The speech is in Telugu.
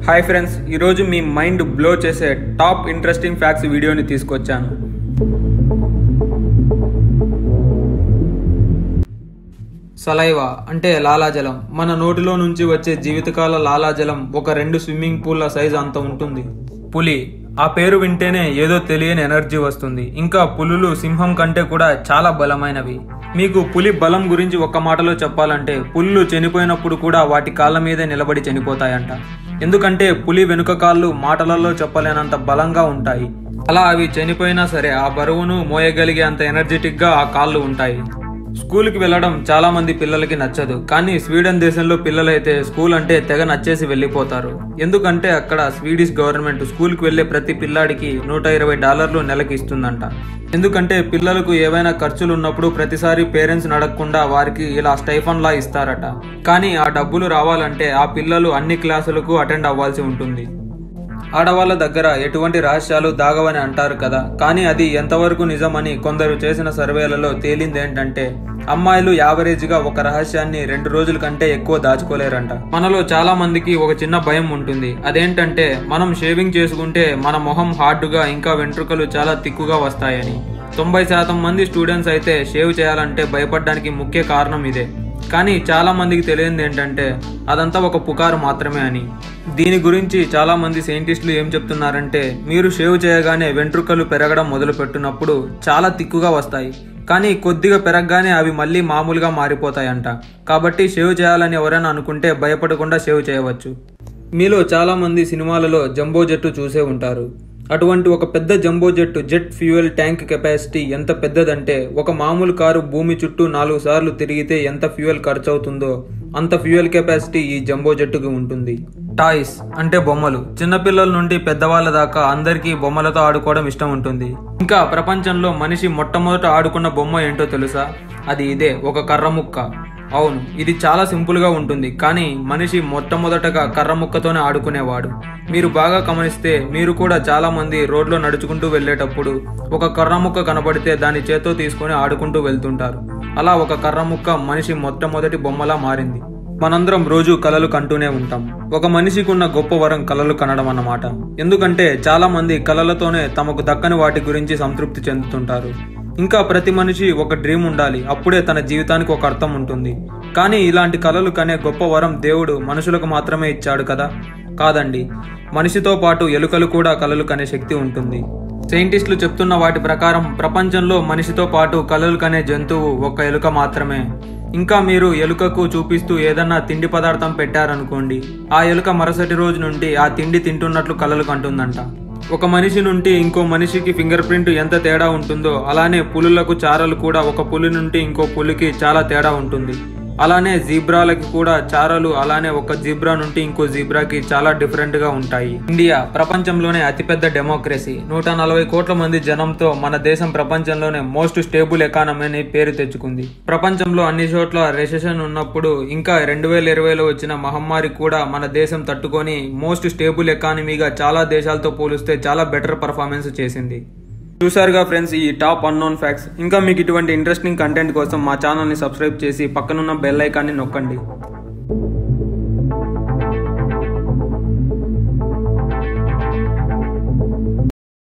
హాయ్ ఫ్రెండ్స్ ఈరోజు మీ మైండ్ బ్లో చేసే టాప్ ఇంట్రెస్టింగ్ ఫ్యాక్ట్స్ వీడియోని తీసుకొచ్చాను సలైవా అంటే లాలాజలం మన నోటిలో నుంచి వచ్చే జీవితకాల లాలాజలం ఒక రెండు స్విమ్మింగ్ పూల్ల సైజ్ అంత ఉంటుంది పులి ఆ పేరు వింటేనే ఏదో తెలియని ఎనర్జీ వస్తుంది ఇంకా పులులు సింహం కంటే కూడా చాలా బలమైనవి మీకు పులి బలం గురించి ఒక్క మాటలో చెప్పాలంటే పులులు చనిపోయినప్పుడు కూడా వాటి కాళ్ళ మీదే నిలబడి చనిపోతాయంట ఎందుకంటే పులి వెనుక కాళ్ళు మాటలలో చెప్పలేనంత బలంగా ఉంటాయి అలా అవి చనిపోయినా సరే ఆ బరువును మోయగలిగే అంత ఎనర్జెటిక్గా ఆ కాళ్ళు ఉంటాయి స్కూల్కి వెళ్ళడం చాలా మంది పిల్లలకి నచ్చదు కానీ స్వీడన్ దేశంలో పిల్లలైతే స్కూల్ అంటే తెగ నచ్చేసి వెళ్ళిపోతారు ఎందుకంటే అక్కడ స్వీడిష్ గవర్నమెంట్ స్కూల్కి వెళ్ళే ప్రతి పిల్లాడికి నూట ఇరవై డాలర్లు నెలకి ఇస్తుందంట ఎందుకంటే పిల్లలకు ఏవైనా ఖర్చులు ఉన్నప్పుడు ప్రతిసారి పేరెంట్స్ నడకుండా వారికి ఇలా స్టైఫన్ లా ఇస్తారట కానీ ఆ డబ్బులు రావాలంటే ఆ పిల్లలు అన్ని క్లాసులకు అటెండ్ అవ్వాల్సి ఉంటుంది ఆడవాళ్ళ దగ్గర ఎటువంటి రహస్యాలు దాగవని అంటారు కదా కానీ అది ఎంతవరకు నిజమని కొందరు చేసిన సర్వేలలో తేలింది ఏంటంటే అమ్మాయిలు యావరేజ్గా ఒక రహస్యాన్ని రెండు రోజుల కంటే ఎక్కువ దాచుకోలేరంట మనలో చాలా మందికి ఒక చిన్న భయం ఉంటుంది అదేంటంటే మనం షేవింగ్ చేసుకుంటే మన మొహం హార్డ్గా ఇంకా వెంట్రుకలు చాలా తిక్కుగా వస్తాయని తొంభై శాతం మంది స్టూడెంట్స్ అయితే షేవ్ చేయాలంటే భయపడడానికి ముఖ్య కారణం ఇదే కానీ చాలా మందికి తెలియంది ఏంటంటే అదంతా ఒక పుకారు మాత్రమే అని దీని గురించి చాలా మంది సైంటిస్టులు ఏం చెప్తున్నారంటే మీరు షేవ్ చేయగానే వెంట్రుకలు పెరగడం మొదలు పెట్టినప్పుడు చాలా తిక్కుగా వస్తాయి కానీ కొద్దిగా పెరగగానే అవి మళ్ళీ మామూలుగా మారిపోతాయంట కాబట్టి షేవ్ చేయాలని ఎవరైనా అనుకుంటే భయపడకుండా షేవ్ చేయవచ్చు మీలో చాలా మంది సినిమాలలో జంబో జట్టు చూసే ఉంటారు అటువంటి ఒక పెద్ద jumbo jet jet fuel tank capacity ఎంత పెద్దదంటే ఒక మామూలు కారు భూమి చుట్టూ నాలుగు సార్లు తిరిగితే ఎంత ఫ్యూయల్ ఖర్చు అవుతుందో అంత ఫ్యూయల్ కెపాసిటీ ఈ జంబో జెట్టుకి ఉంటుంది టాయ్స్ అంటే బొమ్మలు చిన్నపిల్లల నుండి పెద్దవాళ్ళ దాకా అందరికీ బొమ్మలతో ఆడుకోవడం ఇష్టం ఉంటుంది ఇంకా ప్రపంచంలో మనిషి మొట్టమొదట ఆడుకున్న బొమ్మ ఏంటో తెలుసా అది ఇదే ఒక కర్ర ముక్క అవును ఇది చాలా సింపుల్గా ఉంటుంది కానీ మనిషి మొట్టమొదటగా కర్ర ముక్కతోనే ఆడుకునేవాడు మీరు బాగా గమనిస్తే మీరు కూడా చాలా మంది రోడ్లో నడుచుకుంటూ వెళ్ళేటప్పుడు ఒక కర్ర ముక్క కనబడితే దాని చేత్తో తీసుకొని ఆడుకుంటూ వెళ్తుంటారు అలా ఒక కర్ర ముక్క మనిషి మొట్టమొదటి బొమ్మలా మారింది మనందరం రోజు కలలు కంటూనే ఉంటాం ఒక మనిషికి ఉన్న గొప్ప వరం కలలు కనడం అన్నమాట ఎందుకంటే చాలా మంది కలలతోనే తమకు దక్కని వాటి గురించి సంతృప్తి చెందుతుంటారు ఇంకా ప్రతి మనిషి ఒక డ్రీమ్ ఉండాలి అప్పుడే తన జీవితానికి ఒక అర్థం ఉంటుంది కానీ ఇలాంటి కలలు కనే గొప్ప వరం దేవుడు మనుషులకు మాత్రమే ఇచ్చాడు కదా కాదండి మనిషితో పాటు ఎలుకలు కూడా కలలు కనే శక్తి ఉంటుంది సైంటిస్టులు చెప్తున్న వాటి ప్రకారం ప్రపంచంలో మనిషితో పాటు కలలు కనే జంతువు ఒక ఎలుక మాత్రమే ఇంకా మీరు ఎలుకకు చూపిస్తూ ఏదన్నా తిండి పదార్థం పెట్టారనుకోండి ఆ ఎలుక మరుసటి రోజు నుండి ఆ తిండి తింటున్నట్లు కలలు కంటుందంట ఒక మనిషి నుండి ఇంకో మనిషికి ఫింగర్ ప్రింట్ ఎంత తేడా ఉంటుందో అలానే పులులకు చారలు కూడా ఒక పులి నుండి ఇంకో పులికి చాలా తేడా ఉంటుంది అలానే జీబ్రాలకి కూడా చారలు అలానే ఒక జీబ్రా నుండి ఇంకో జీబ్రాకి చాలా డిఫరెంట్ గా ఉంటాయి ఇండియా ప్రపంచంలోనే అతిపెద్ద డెమోక్రసీ నూట నలభై కోట్ల మంది జనంతో మన దేశం ప్రపంచంలోనే మోస్ట్ స్టేబుల్ ఎకానమీ అని పేరు తెచ్చుకుంది ప్రపంచంలో అన్ని చోట్ల రెసెషన్ ఉన్నప్పుడు ఇంకా రెండు వేల ఇరవైలో వచ్చిన మహమ్మారి కూడా మన దేశం తట్టుకొని మోస్ట్ స్టేబుల్ ఎకానమీగా చాలా దేశాలతో పోలిస్తే చాలా బెటర్ పర్ఫార్మెన్స్ చేసింది చూసారుగా ఫ్రెండ్స్ ఈ టాప్ అన్నోన్ ఫ్యాక్ట్స్ ఇంకా మీకు ఇటువంటి ఇంట్రెస్టింగ్ కంటెంట్ కోసం మా ఛానల్ని సబ్స్క్రైబ్ చేసి పక్కనున్న బెల్ ఐకాన్ని నొక్కండి